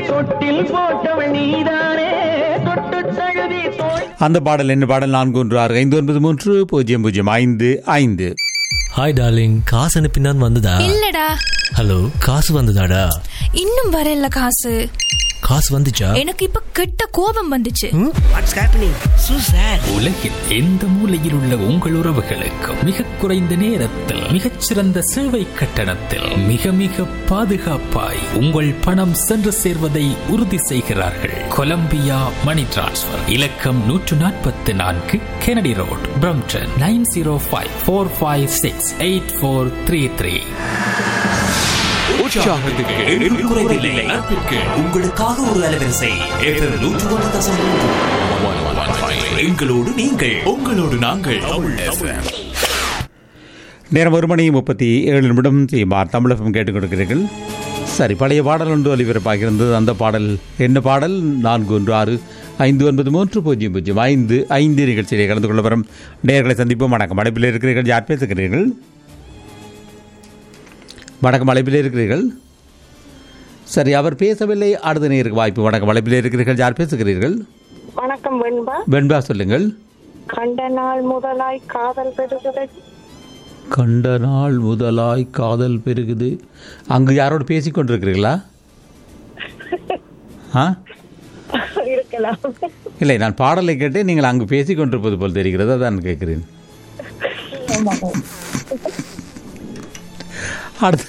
தொட்டில் போட்டவள் நீதானே தொட்டு தழுவி தோய் அந்த பாடல் என்ன பாடல் நான்கு ஒன்று ஆறு ஐந்து ஒன்பது மூன்று பூஜ்ஜியம் பூஜ்ஜியம் ஐந்து ஐந்து ஹாய் டார்லிங் காசு அனுப்பினான் வந்ததா இல்லடா ஹலோ காசு வந்ததாடா இன்னும் வரல காசு காசு வந்துச்சா எனக்கு இப்ப கெட்ட கோபம் வந்துச்சு வாட்ஸ் ஹேப்பனிங் சூ சார் உலகில் எந்த மூலையில் உள்ள உங்கள் உறவுகளுக்கு மிக குறைந்த நேரத்தில் மிகச்சிறந்த சேவை கட்டணத்தில் மிக மிக பாதுகாப்பாய் உங்கள் பணம் சென்று சேர்வதை உறுதி செய்கிறார்கள் கொலம்பியா மணி டிரான்ஸ்ஃபர் இலக்கம் நூற்று நாற்பத்தி நான்கு Kennedy Road Brampton nine zero five four five six eight four three three உங்களுக்காக ஒரு அலைவரிசை FM நூற்று ஒன்று தசம் மூன்று. எங்களோடு நீங்கள் உங்களோடு நாங்கள் நேரம் ஒரு மணி முப்பத்தி ஏழு நிமிடம் செய்யுமார் தமிழகம் கேட்டுக் கொடுக்கிறீர்கள் சரி பழைய பாடல் ஒன்று ஒலிபரப்பாக இருந்தது அந்த பாடல் என்ன பாடல் நான்கு ஒன்று ஆறு ஐந்து ஒன்பது மூன்று பூஜ்ஜியம் பூஜ்ஜியம் ஐந்து ஐந்து நிகழ்ச்சியிலே கலந்து கொள்ள வரும் நேர்களை சந்திப்போம் வணக்கம் அழைப்பில் இருக்கிறீர்கள் யார் பேசுகிறீர்கள் வணக்கம் அழைப்பில் இருக்கிறீர்கள் சரி அவர் பேசவில்லை அடுத்த நேருக்கு வாய்ப்பு வணக்கம் அழைப்பில் இருக்கிறீர்கள் யார் பேசுகிறீர்கள் வணக்கம் வெண்பா வெண்பா சொல்லுங்கள் கண்ட நாள் முதலாய் காதல் பெறுகிறது கண்ட நாள் முதலாய் காதல் பெருகுது அங்கு யாரோடு பேசிக் கொண்டிருக்கிறீர்களா ஆ இருக்கலாம் இல்லை நான் பாடலை கேட்டு நீங்கள் அங்கு பேசிக் கொண்டிருப்பது போல் தெரிகிறது அதான் கேட்கிறேன் அடுத்த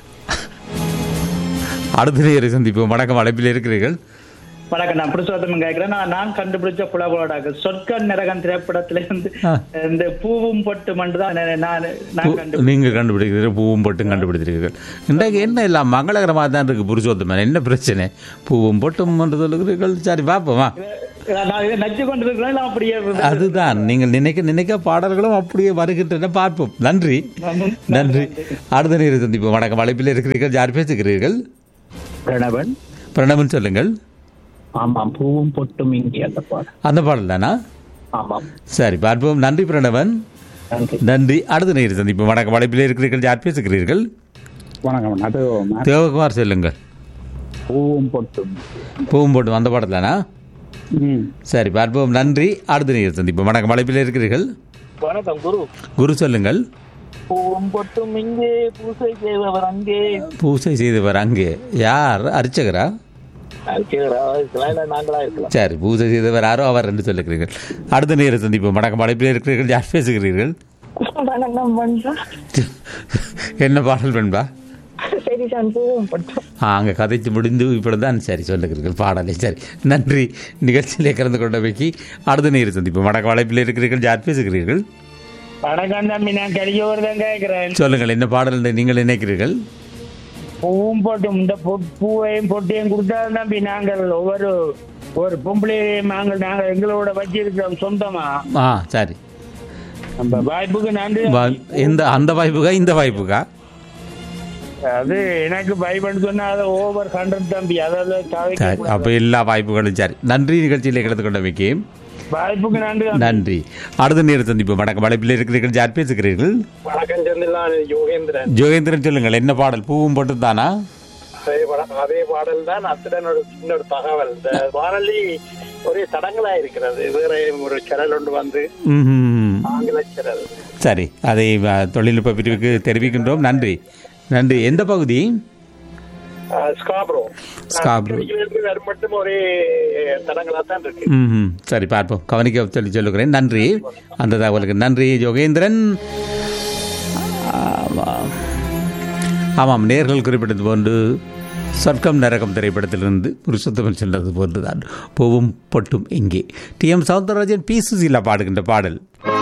அடுத்த நேரை சந்திப்போம் வணக்கம் அழைப்பில் இருக்கிறீர்கள் வணக்கம் நான் புருஷோத்தமன் கேட்கிறேன் நான் நான் கண்டுபிடிச்ச புலகுலடாக சொற்கன் நரகன் திரைப்படத்துல இருந்து ஆ. இந்த பூவும் பொட்டு மண்டு தான் நான் நான் நான் பூ- கண்டு நீங்கள் கண்டுபிடிக்கிறீர்கள் பூவும் பொட்டும் கண்டுபிடிக்கிறீர்கள் இன்றைக்கு என்ன எல்லாம் மங்களகரமாக தான் இருக்குது புருஷோத்தமன் என்ன பிரச்சனை பூவும் பொட்டும் என்று சொல்லுகிறீர்கள் சரி பார்ப்போமா நான் இதை நச்சு கொண்டு இருக்கிறேன் இல்லை அப்படியே இருந்து- அதுதான் நீங்கள் நினைக்க நினைக்க பாடல்களும் அப்படியே வருகின்றன பார்ப்போம் நன்றி நன்றி அடுத்த நேரம் சந்திப்போம் வணக்கம் அழைப்பில் இருக்கிறீர்கள் யார் பேசுகிறீர்கள் பிரணவன் பிரணவன் சொல்லுங்கள் ஆமாம் பூவும் பொட்டும் இங்கே அந்த பாடம் அந்த பாடல் தானா ஆமாம் சரி பார்ப்போம் நன்றி பிரணவன் நன்றி நன்றி அடுத்த நேரம் சந்திப்போம் வணக்கம் அழைப்பில் இருக்கிறீர்கள் யார் பேசுகிறீர்கள் வணக்கம் அது தேவகுமார் சொல்லுங்கள் பூவும் பொட்டும் பூவும் போட்டு அந்த பாடல் தானா சரி பார்ப்போம் நன்றி அடுத்த நேரம் சந்திப்போம் வணக்கம் அழைப்பில் இருக்கிறீர்கள் வணக்கம் குரு குரு சொல்லுங்கள் பூவும் பொட்டும் இங்கே பூசை செய்பவர் அங்கே பூசை செய்தவர் அங்கே யார் அர்ச்சகரா நாங்களா இருக்கலாம் சரி பூஜை செய்தவர் யாரோ அவர் என்று சொல்லுகிறீர்கள் அடுத்த நேரம் சந்திப்போம் வணக்கம் அழைப்பில் இருக்கிறீர்கள் யார் பேசுகிறீர்கள் வணக்கம் வெண்பா என்ன பாடல் வேண்பா சரி சார் பூவும் பட்டும் அங்கே கதைச்சு முடிந்து இப்பொழுது தான் சரி சொல்லுகிறீர்கள் பாடலை சரி நன்றி நிகழ்ச்சியிலே கலந்து கொண்டவைக்கு அடுத்த நேரம் சந்திப்போம் வணக்கம் அழைப்பில் இருக்கிறீர்கள் யார் பேசுகிறீர்கள் வணக்கம் தம்பி நான் கலியோர் தான் கேட்கிறேன் சொல்லுங்கள் என்ன பாடல் என்று நீங்கள் நினைக்கிறீர்கள் பூவும் போட்டும் இந்த பொ- பூவையும் பொட்டையும் கொடுத்தா தம்பி நாங்கள் ஒவ்வொரு ஒரு பொம்பளையும் நாங்கள் நாங்கள் எங்களோட வச்சிருக்கிறோம் சொந்தமா ஆ சரி நம்ம வாய்ப்புக்கு நன்றி வா- எந்த அந்த வாய்ப்புக்கா இந்த வாய்ப்புக்கா அது எனக்கு பைபிள் சொன்னா அது ஓவர் ஹண்ட்ரட் தம்பி அதாவது சரி தவிர்க்க அப்போ எல்லா வாய்ப்புகளும் சரி நன்றி நிகழ்ச்சியிலே கலந்து கொண்டவைக்கு வாய்ப்புக்கு நன்றி தம்பி. நன்றி அடுத்த நேரம் சந்திப்போம் வணக்கம் அழைப்பில் இருக்கிறீர்கள் யார் பேசுகிறீர்கள் வணக்கம் செந்திலான் யோகேந்திரன் ஜோகேந்திரன் சொல்லுங்கள் என்ன பாடல் பூவும் போட்டு தானா அதே படம் அதே பாடல் தான் அத்துடன் ஒரு சின்ன ஒரு தகவல் இந்த வானொலி ஒரே தடங்களா இருக்கிறது வேற ஒரு சேனல் ஒன்று வந்து ம்ஹும். ஆங்கில சேனல் சரி அதை அ, தொழில்நுட்ப பிரிவுக்கு தெரிவிக்கின்றோம் நன்றி நன்றி எந்த பகுதி ஸ்காப்ரோ ஸ்காப்ரோ. வரும் மட்டும் ஒரே தடங்களா தான் இருக்கு ம் சரி பார்ப்போம் கவனிக்க சொல்லி சொல்லுகிறேன் நன்றி அந்த தகவலுக்கு நன்றி யோகேந்திரன் ஆமாம். ஆமாம் நேர்கள் குறிப்பிட்டது போன்று சொர்க்கம் நரகம் திரைப்படத்திலிருந்து புருஷோத்தமன் சென்றது போன்றுதான் பூவும் பொட்டும் இங்கே T M Soundararajan P Susheela பாடுகின்ற பாடல்